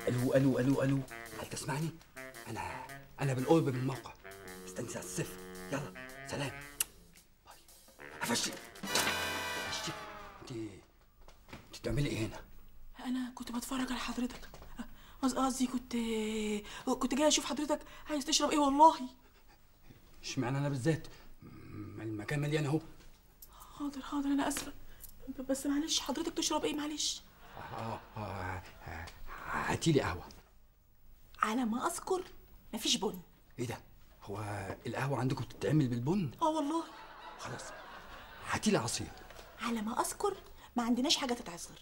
الو الو الو الو هل تسمعني؟ انا انا بالقرب من الموقع استنى على الصفر يلا سلام باي افشي افشي انت انت بتعملي ايه هنا؟ انا كنت بتفرج على حضرتك قص- قصدي كنت كنت جاي اشوف حضرتك عايز تشرب ايه والله اشمعنى انا بالذات؟ م- المكان مليان اهو حاضر حاضر انا اسفه ب- بس معلش حضرتك تشرب ايه معلش اه اه آه، هاتي لي قهوه على ما اذكر مفيش بن ايه ده؟ هو القهوه عندكم بتتعمل بالبن؟ اه والله خلاص هاتي لي عصير على ما اذكر ما عندناش حاجه تتعصر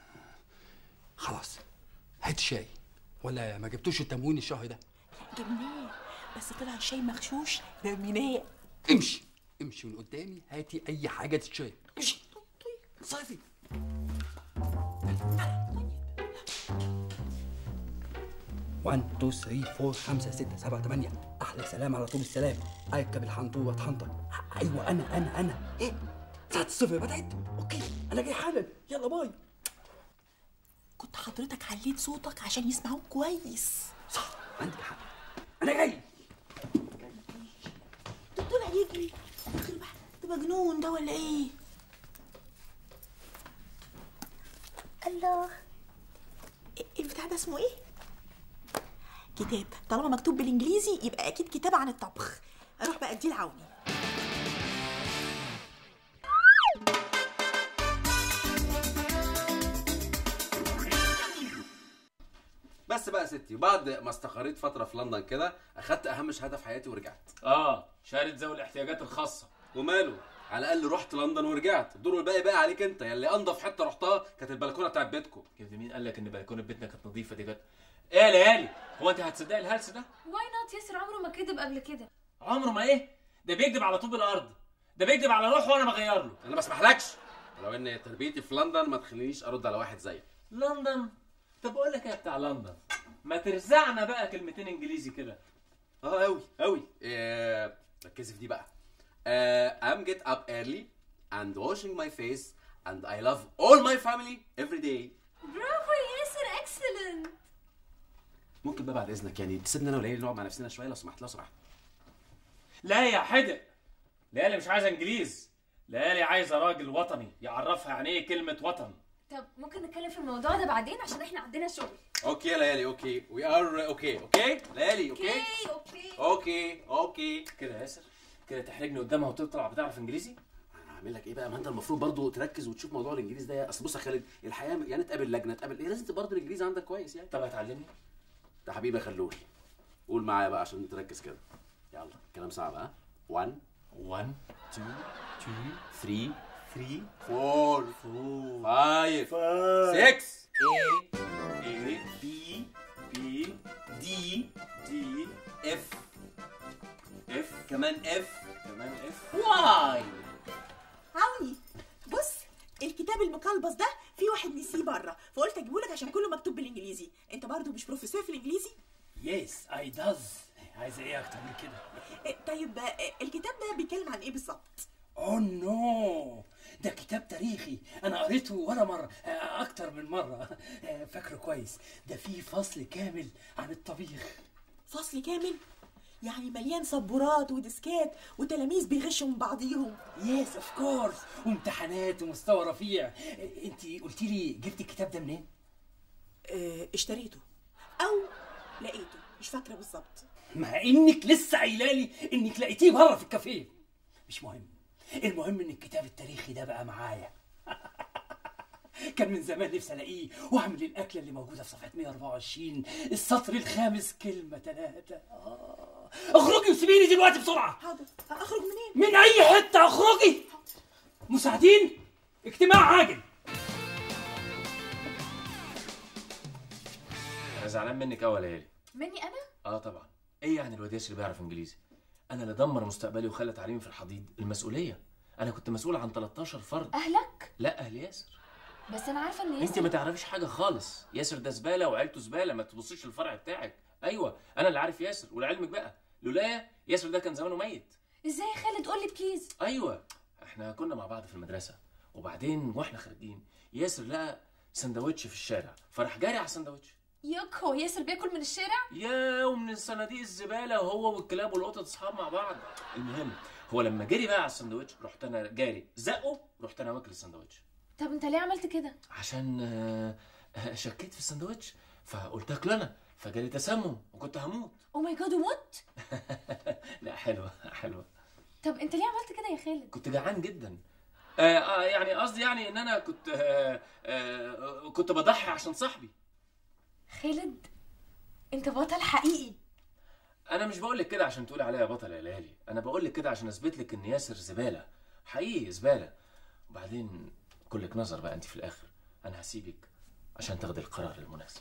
خلاص هات شاي ولا ما جبتوش التموين الشهر ده جبناه بس طلع الشاي مغشوش رميناه امشي امشي من قدامي هاتي اي حاجه تتشرب امشي صافي 1 2 3 4 5 6 7 8 احلى سلام على طول السلام اركب الحنطور واتحنطر ايوه انا انا انا ايه ساعة الصفر بدأت اوكي انا جاي حالا يلا باي كنت حضرتك عليت صوتك عشان يسمعوك كويس صح عندك حق انا جاي ده طلع يجري يخرب ده مجنون ده ولا ايه الله إيه- البتاع ده اسمه ايه كتاب طالما مكتوب بالانجليزي يبقى اكيد كتاب عن الطبخ اروح بقى اديه لعوني بس بقى يا ستي وبعد ما استقريت فتره في لندن كده اخدت اهم شهاده في حياتي ورجعت اه شهاده ذوي الاحتياجات الخاصه وماله على الاقل رحت لندن ورجعت الدور الباقي بقى عليك انت يلي انضف حته رحتها كانت البلكونه بتاعت بيتكم كده مين قال لك ان بلكونه بيتنا كانت نظيفه دي كانت ايه يا ليالي هو انت هتصدقي الهلس ده واي نوت ياسر عمره ما كذب قبل كده عمره ما ايه ده بيكذب على طوب الارض ده بيكذب على روحه وانا بغير له انا ما اسمحلكش ولو ان تربيتي في لندن ما تخلينيش ارد على واحد زيك لندن طب اقول لك ايه بتاع لندن ما ترزعنا بقى كلمتين انجليزي كده اه قوي قوي إيه ركزي في دي بقى آه I'm get up early and washing my face and I love all my family every day برافو يا ياسر اكسلنت ممكن بقى بعد اذنك يعني تسيبنا انا وليلى نقعد مع نفسنا شويه لو سمحت لو سمحت لا يا حدق ليالي مش عايزه انجليز ليالي عايزه راجل وطني يعرفها يعني ايه كلمه وطن طب ممكن نتكلم في الموضوع ده بعدين عشان احنا عندنا شغل اوكي يا ليالي اوكي وي ار اوكي اوكي ليالي اوكي اوكي اوكي اوكي اوكي كده يا ياسر كده تحرجني قدامها وتطلع بتعرف انجليزي هعمل لك ايه بقى ما انت المفروض برضو تركز وتشوف موضوع الانجليزي ده اصل بص يا خالد الحياه يعني تقابل لجنه تقابل ايه لازم تبقى برضو الانجليزي عندك كويس يعني طب هتعلمني ده حبيبي خلول قول معايا بقى عشان تركز كده يلا كلام صعب ها 1 1 2 2 3 3 4 5 6 A B B D D اف F كمان اف كمان F واي عوني بص الكتاب المقلبص ده في واحد نسيه بره فقلت اجيبه لك عشان كله مكتوب بالانجليزي انت برضو مش بروفيسور في الانجليزي يس اي داز عايز ايه اكتر من كده إيه، طيب آه، الكتاب ده بيتكلم عن ايه بالظبط اوه نو ده كتاب تاريخي انا قريته ولا مره آه، اكتر من مره آه، فاكره كويس ده فيه فصل كامل عن الطبيخ فصل كامل يعني مليان سبورات وديسكات وتلاميذ بيغشوا من بعضيهم يس اوف كورس وامتحانات ومستوى رفيع انت قلتي لي جبتي الكتاب ده منين اه اشتريته او لقيته مش فاكره بالظبط مع انك لسه قايله لي انك لقيتيه بره في الكافيه مش مهم المهم ان الكتاب التاريخي ده بقى معايا كان من زمان نفسي الاقيه واعمل الاكله اللي موجوده في صفحه 124 السطر الخامس كلمه ثلاثه آه. اخرجي وسيبيني دلوقتي بسرعه حاضر اخرج منين من اي حته اخرجي مساعدين اجتماع عاجل انا زعلان منك قوي يا ليالي مني انا اه طبعا ايه يعني الواد ياسر اللي بيعرف انجليزي انا اللي دمر مستقبلي وخلى تعليمي في الحضيض المسؤوليه انا كنت مسؤول عن 13 فرد اهلك لا اهل ياسر بس انا عارفه ان انت ياسر ما تعرفيش حاجه خالص ياسر ده زباله وعيلته زباله ما تبصيش للفرع بتاعك ايوه انا اللي عارف ياسر ولعلمك بقى لولايا ياسر ده كان زمانه ميت ازاي يا خالد قول لي بليز ايوه احنا كنا مع بعض في المدرسه وبعدين واحنا خارجين ياسر لقى سندوتش في الشارع فراح جاري على السندوتش ياك هو ياسر بياكل من الشارع يا ومن الصناديق الزباله وهو والكلاب والقطط اصحاب مع بعض المهم هو لما جري بقى على السندوتش رحت انا جاري زقه رحت انا واكل السندوتش طب انت ليه عملت كده عشان آه، آه، شكيت في السندوتش فقلت اكل انا فجالي تسمم وكنت هموت او ماي جاد وات لا حلوه حلوه طب انت ليه عملت كده يا خالد كنت جعان جدا آه آه يعني قصدي يعني ان انا كنت آه آه كنت بضحي عشان صاحبي خالد انت بطل حقيقي انا مش بقول لك كده عشان تقولي عليا بطل يا ليالي انا بقول لك كده عشان اثبت لك ان ياسر زباله حقيقي زباله وبعدين كلك نظر بقى انت في الاخر انا هسيبك عشان تاخدي القرار المناسب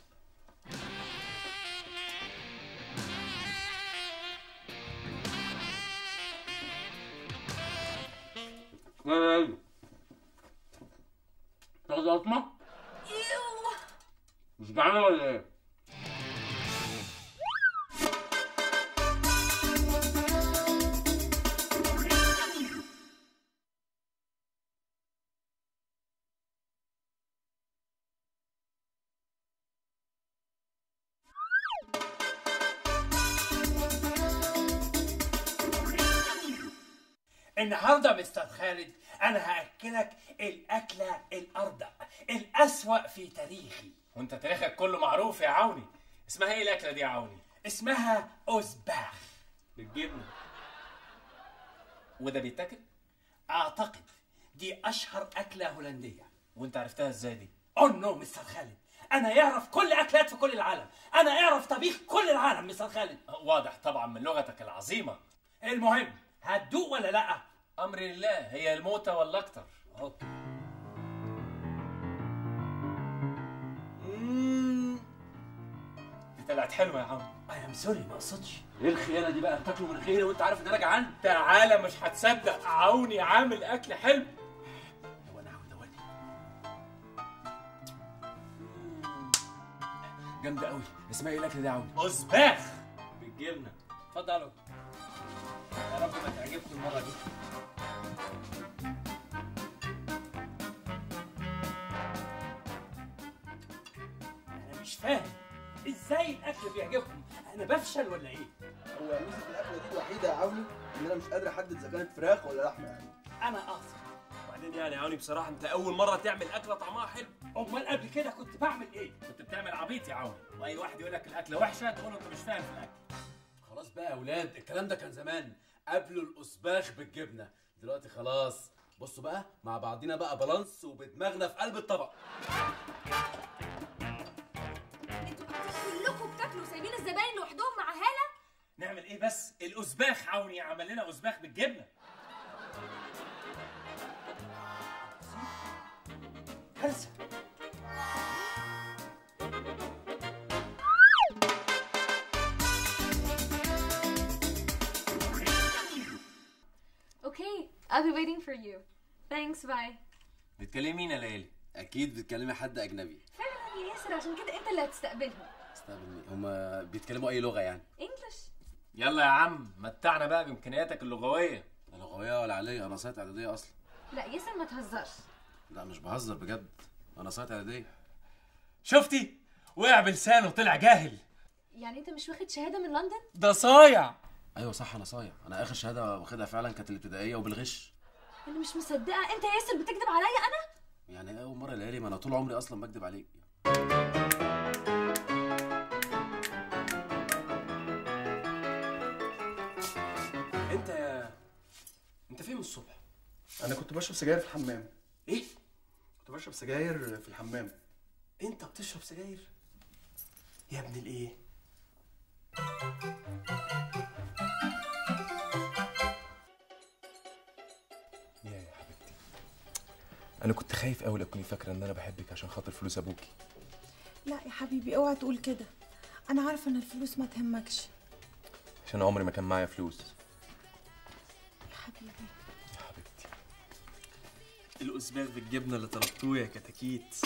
تاخدي قطمه ايوه مش جعانه ولا ايه النهارده مستر خالد انا هاكلك الاكله الارضع الاسوا في تاريخي وانت تاريخك كله معروف يا عوني اسمها ايه الاكله دي يا عوني اسمها اوزباخ بالجبنه وده بيتاكل اعتقد دي اشهر اكله هولنديه وانت عرفتها ازاي دي او نو مستر خالد انا يعرف كل اكلات في كل العالم انا يعرف طبيخ كل العالم مستر خالد واضح طبعا من لغتك العظيمه المهم هتدوق ولا لا امر لله هي الموتة ولا اكتر اوكي دي طلعت حلوه يا عم اي ام سوري ما اقصدش ايه الخيانه دي بقى بتاكله من غيري وانت عارف ان انا جعان تعالى مش هتصدق عوني عامل اكل حلو هو انا عاوز اودي جامده قوي اسمها ايه الاكله دي يا عوني اوزباخ بالجبنه اتفضلوا يا رب ما تعجبكم المره دي انا مش فاهم ازاي الاكل بيعجبكم انا بفشل ولا ايه هو ميزه الاكله دي الوحيده يا عوني ان انا مش قادر احدد اذا كانت فراخ ولا لحمه يعني انا قاصر وبعدين يعني يا عوني بصراحه انت اول مره تعمل اكله طعمها حلو امال قبل كده كنت بعمل ايه كنت بتعمل عبيط يا عوني واي واحد يقول لك الاكله وحشه تقول له انت مش فاهم في الاكل خلاص بقى يا اولاد الكلام ده كان زمان قبل الاسباخ بالجبنه دلوقتي خلاص بصوا بقى مع بعضينا بقى بالانس وبدماغنا في قلب الطبق انتوا كلكم بتاكلوا سايبين الزباين لوحدهم مع هاله نعمل ايه بس الاوزباخ عوني عمل لنا اوزباخ بالجبنه كارثه اوكي I'll be waiting for you thanks bye بتكلمي مين يا ليالي اكيد بتكلمي حد اجنبي فعلا يا ياسر عشان كده انت اللي هتستقبلهم استقبل هما بيتكلموا اي لغه يعني انجلش يلا يا عم متعنا بقى بامكانياتك اللغويه لا لغويه ولا عاديه انا سايت اعداديه اصلا لا ياسر ما تهزرش لا مش بهزر بجد انا سايت اعداديه شفتي وقع بلسانه وطلع جاهل يعني انت مش واخد شهاده من لندن ده صايع ايوه صح انا صايع انا اخر شهاده واخدها فعلا كانت الابتدائيه وبالغش انا مش مصدقه انت يا ياسر بتكذب عليا انا يعني اول مره ليالي ما انا طول عمري اصلا بكذب عليك انت انت فين من الصبح انا كنت بشرب سجاير في الحمام ايه كنت بشرب سجاير في الحمام انت بتشرب سجاير يا ابن الايه يا يا حبيبتي انا كنت خايف قوي لو تكوني فاكره ان انا بحبك عشان خاطر فلوس ابوكي لا يا حبيبي اوعى تقول كده انا عارفه ان الفلوس ما تهمكش عشان عمري ما كان معايا فلوس يا حبيبي يا حبيبتي الأسباغ بالجبنة اللي طلبتوه يا كتاكيت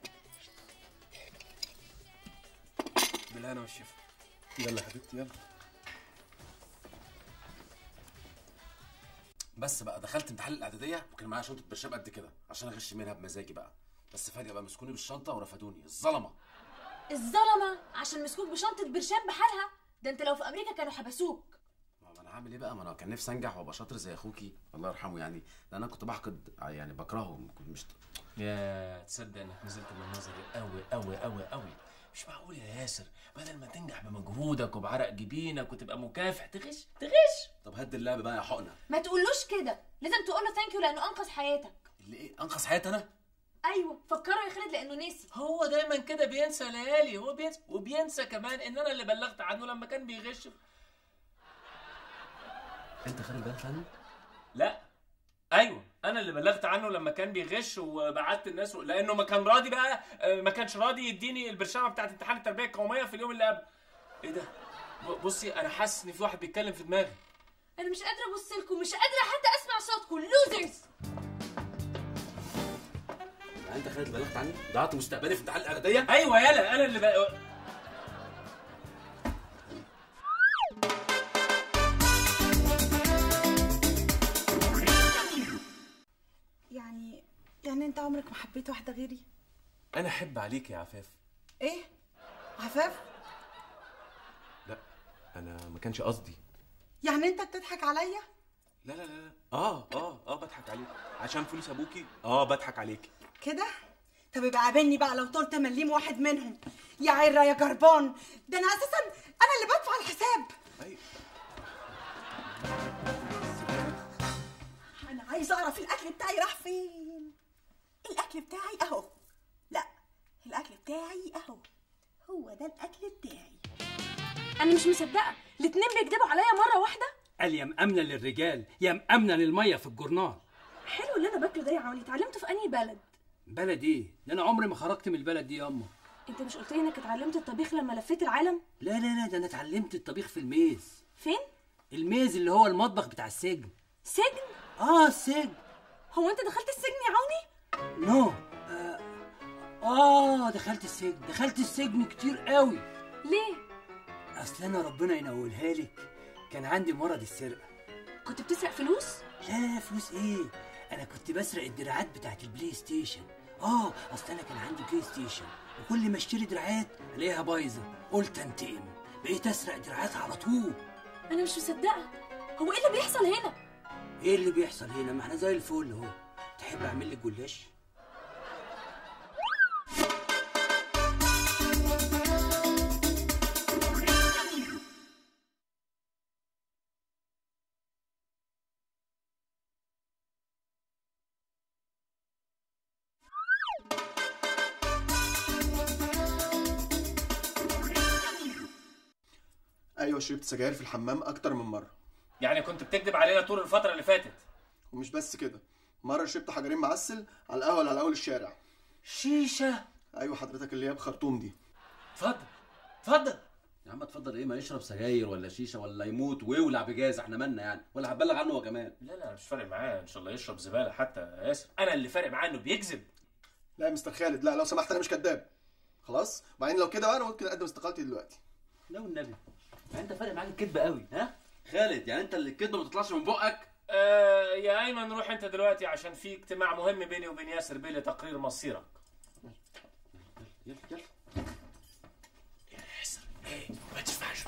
بالهنا والشفا يلا يا حبيبتي يلا بس بقى دخلت امتحان الاعداديه وكان معايا شنطه برشام قد كده عشان اغش منها بمزاجي بقى بس فجاه بقى مسكوني بالشنطه ورفدوني الظلمه الظلمه عشان مسكوك بشنطه برشام بحالها ده انت لو في امريكا كانوا حبسوك ما انا هعمل ايه بقى ما انا كان نفسي انجح وابقى شاطر زي اخوكي الله يرحمه يعني ده انا كنت بحقد يعني بكرهه كنت مش يا تصدق انك نزلت من نظري قوي قوي قوي قوي مش معقول يا ياسر بدل ما تنجح بمجهودك وبعرق جبينك وتبقى مكافح تغش تغش طب هد اللعب بقى يا حقنه ما تقولوش كده لازم تقول له ثانك يو لانه انقذ حياتك اللي ايه انقذ حياتي انا ايوه فكره يا خالد لانه نسي هو دايما كده بينسى ليالي هو بينسى وبينسى كمان ان انا اللي بلغت عنه لما كان بيغش انت خالد بالك عنه لا ايوه انا اللي بلغت عنه لما كان بيغش وبعت الناس لانه ما كان راضي بقى آه، ما كانش راضي يديني البرشامه بتاعت امتحان التربيه القوميه في اليوم اللي قبل ايه ده ب- بصي انا حاسس ان في واحد بيتكلم في دماغي انا مش قادره ابص لكم مش قادره حتى اسمع صوتكم لوزرز يعني انت خالد بلغت عني ضيعت مستقبلي في امتحان الاعداديه ايوه يلا انا اللي بقى يعني يعني انت عمرك ما حبيت واحده غيري انا احب عليك يا عفاف ايه عفاف لا انا ما كانش قصدي يعني انت بتضحك عليا لا لا لا لا. اه اه اه بضحك عليك عشان فلوس ابوكي اه بضحك عليك كده طب يبقى قابلني بقى لو طلت مليم واحد منهم يا عرة يا جربان ده انا اساسا انا اللي بدفع الحساب ايوه انا عايزه اعرف الاكل بتاعي راح فين الاكل بتاعي اهو لا الاكل بتاعي اهو هو ده الاكل بتاعي انا مش مصدقه الاتنين بيكدبوا عليا مره واحده قال يا مأمنة للرجال يا مأمنة للمية في الجورنال حلو اللي انا باكله ده يا عوني اتعلمته في انهي بلد بلد ايه؟ ده انا عمري ما خرجت من البلد دي ياما انت مش قلت لي انك اتعلمت الطبيخ لما لفيت العالم لا لا لا ده انا اتعلمت الطبيخ في الميز فين الميز اللي هو المطبخ بتاع السجن سجن اه السجن هو انت دخلت السجن يا عوني نو آه, اه دخلت السجن دخلت السجن كتير قوي ليه اصل انا ربنا ينولها لك كان عندي مرض السرقه كنت بتسرق فلوس لا لا لا فلوس ايه انا كنت بسرق الدراعات بتاعت البلاي ستيشن اه اصل انا كان عندي بلاي ستيشن وكل ما اشتري دراعات الاقيها بايظه قلت انتقم بقيت اسرق دراعات على طول انا مش مصدقه هو ايه اللي بيحصل هنا ايه اللي بيحصل هنا ما احنا زي الفل اهو تحب اعمل لك جلاش ايوه شربت سجاير في الحمام اكتر من مره يعني كنت بتكذب علينا طول الفتره اللي فاتت ومش بس كده مره شربت حجرين معسل على القهوه اللي على اول الشارع شيشه ايوه حضرتك اللي هي بخرطوم دي اتفضل اتفضل يا عم اتفضل ايه ما يشرب سجاير ولا شيشه ولا يموت ويولع بجاز احنا مالنا يعني ولا هتبلغ عنه هو كمان لا لا مش فارق معايا ان شاء الله يشرب زباله حتى يا ياسر انا اللي فارق معاه انه بيكذب لا يا مستر خالد لا لو سمحت انا مش كذاب خلاص وبعدين لو كده بقى انا ممكن اقدم استقالتي دلوقتي لا والنبي يعني انت فارق معاك الكذب قوي ها خالد يعني انت اللي الكذبه ما تطلعش من بقك آه يا ايمن روح انت دلوقتي عشان في اجتماع مهم بيني وبين ياسر بيه لتقرير مصيرك يلا يلا ياسر ايه ما تدفعش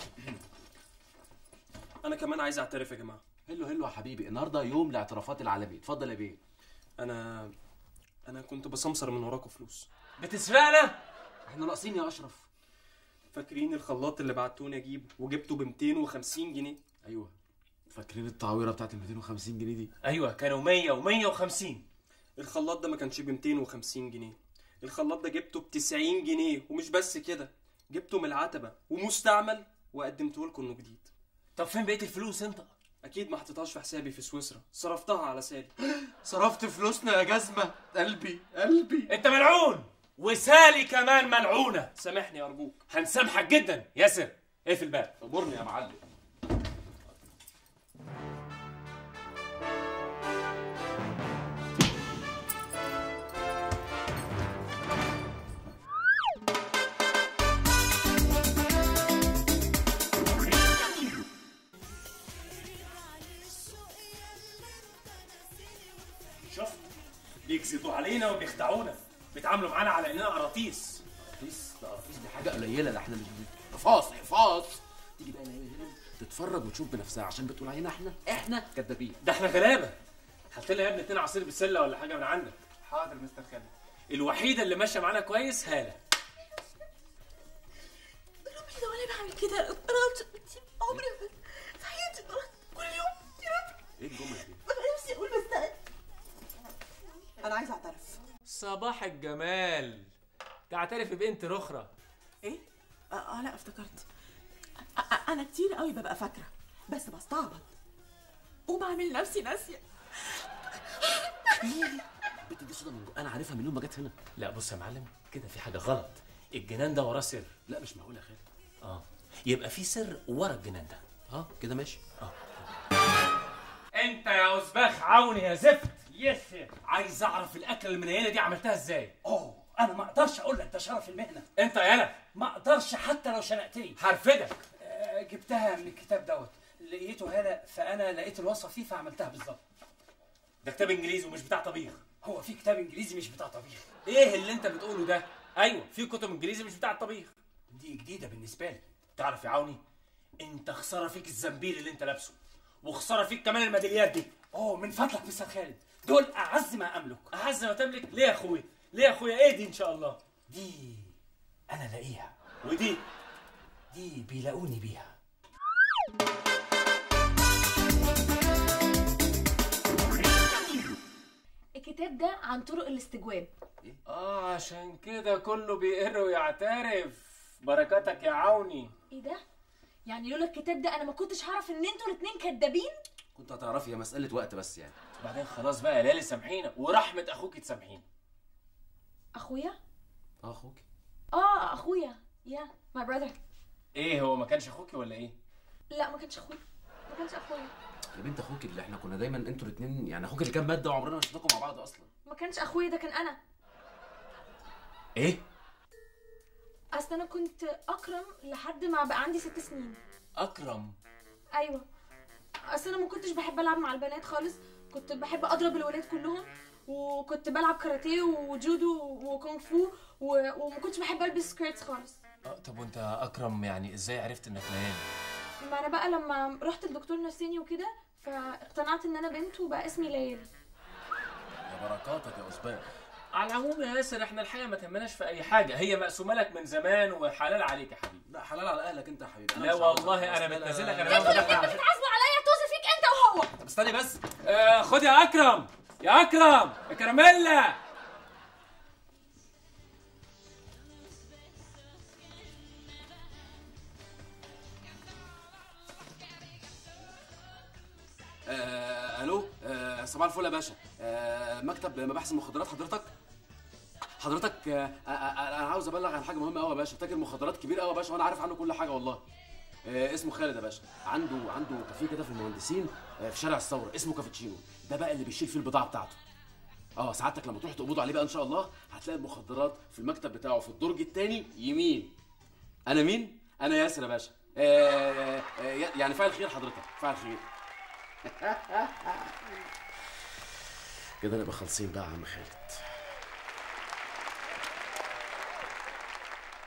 انا كمان عايز اعترف يا جماعه هلو هلو يا حبيبي النهارده يوم الاعترافات العالمي اتفضل يا بيه انا انا كنت بسمسر من وراكم فلوس بتسرقنا احنا ناقصين يا اشرف فاكرين الخلاط اللي بعتوني اجيب وجبته ب 250 جنيه ايوه فاكرين التعويره بتاعت ال 250 جنيه دي ايوه كانوا 100 و150 الخلاط ده ما كانش ب 250 جنيه الخلاط ده جبته ب 90 جنيه ومش بس كده جبته من العتبه ومستعمل وقدمته لكم انه جديد طب فين بقيه الفلوس انت اكيد ما حطيتهاش في حسابي في سويسرا صرفتها على سالي صرفت فلوسنا يا جزمه قلبي قلبي انت ملعون وسالي كمان ملعونه سامحني ارجوك هنسامحك جدا ياسر اقفل الباب امرني يا معلم شفت بيكذبوا علينا وبيخدعونا بيتعاملوا معانا على اننا قراطيس قراطيس ده قراطيس دي حاجه قليله ده احنا مش حفاظ حفاظ تيجي بقى العيال هنا تتفرج وتشوف بنفسها عشان بتقول علينا احنا احنا كدابين ده احنا غلابه هات لنا يا ابني اتنين عصير بسله ولا حاجه من عندك حاضر مستر خالد الوحيده اللي ماشيه معانا كويس هاله ربي ده وانا بعمل كده اضطربت انتي عمري ما في حياتي ضربت كل يوم يا رب ايه الجمله دي ببقى نفسي اقول بس انا عايزه اعترف صباح الجمال تعترف ببنت رخرة ايه؟ اه, آه لا افتكرت آه آه انا كتير قوي ببقى فاكره بس بستعبط وبعمل نفسي ناسيه البت دي صودا من جو انا عارفها من يوم ما جت هنا لا بص يا معلم كده في حاجه غلط الجنان ده وراه سر لا مش معقول يا خالد اه يبقى في سر ورا الجنان ده اه كده ماشي انت يا اسباخ عوني يا زفت يس عايز اعرف الاكله المنيله دي عملتها ازاي اوه انا ما اقدرش اقول لك ده شرف المهنه انت يالا ما اقدرش حتى لو شنقتني هرفدك آه، جبتها من الكتاب دوت لقيته هلا فانا لقيت الوصفه فيه فعملتها بالظبط ده كتاب انجليزي ومش بتاع طبيخ هو في كتاب انجليزي مش بتاع طبيخ ايه اللي انت بتقوله ده ايوه في كتب انجليزي مش بتاع الطبيخ دي جديده بالنسبه لي تعرف يا عوني انت خساره فيك الزنبيل اللي انت لابسه وخساره فيك كمان الميداليات دي اوه من فضلك مستر خالد دول اعز ما املك اعز ما تملك ليه يا اخويا ليه يا اخويا ايه دي ان شاء الله دي انا لاقيها ودي دي بيلاقوني بيها الكتاب ده عن طرق الاستجواب اه عشان كده كله بيقر ويعترف بركاتك يا عوني ايه ده يعني لولا الكتاب ده انا ما كنتش هعرف ان انتوا الاتنين كدابين كنت هتعرفي هي مساله وقت بس يعني بعدين خلاص بقى يا لالي سامحينا ورحمه اخوك تسامحينا اخويا اه اخوك اه اخويا يا ماي براذر ايه هو ما كانش اخوكي ولا ايه لا ما كانش اخويا ما كانش اخويا يا بنت اخوك اللي احنا كنا دايما انتوا الاثنين يعني اخوك اللي كان ماده وعمرنا ما شفناكم مع بعض اصلا ما كانش اخويا ده كان انا ايه اصل انا كنت اكرم لحد ما بقى عندي ست سنين اكرم ايوه اصل انا ما كنتش بحب العب مع البنات خالص كنت بحب اضرب الولاد كلهم وكنت بلعب كاراتيه وجودو وكونغ فو و... وما كنتش بحب البس سكيرتس خالص آه طب وانت اكرم يعني ازاي عرفت انك ليالي ما انا بقى لما رحت لدكتور نفساني وكده فاقتنعت ان انا بنت وبقى اسمي ليالي يا بركاتك يا اسباغ على العموم يا ياسر احنا الحقيقه ما تهمناش في اي حاجه هي مقسومه لك من زمان وحلال عليك يا حبيبي لا حلال على اهلك انت يا حبيبي أنا لا مش عاوز والله أخلص. انا لا، لا، بتنازلك لا، انا لا، باخد لا، احنا عشان بتحاسبوا عليا توصي فيك انت وهو طب استني بس آه خد يا اكرم يا اكرم يا كراميلا آه الو آه صباح الفل يا باشا آه مكتب مباحث المخدرات حضرتك حضرتك آه آه آه انا عاوز ابلغ عن حاجه مهمه قوي يا باشا تاجر مخدرات كبير قوي يا باشا وانا عارف عنه كل حاجه والله آه اسمه خالد يا باشا عنده عنده كافيه كده في المهندسين آه في شارع الثوره اسمه كافيتشينو ده بقى اللي بيشيل فيه البضاعه بتاعته اه سعادتك لما تروح تقبضوا عليه بقى ان شاء الله هتلاقي المخدرات في المكتب بتاعه في الدرج الثاني يمين انا مين انا ياسر يا باشا آه آه يعني فاعل خير حضرتك فاعل خير كده نبقى خالصين بقى يا عم خالد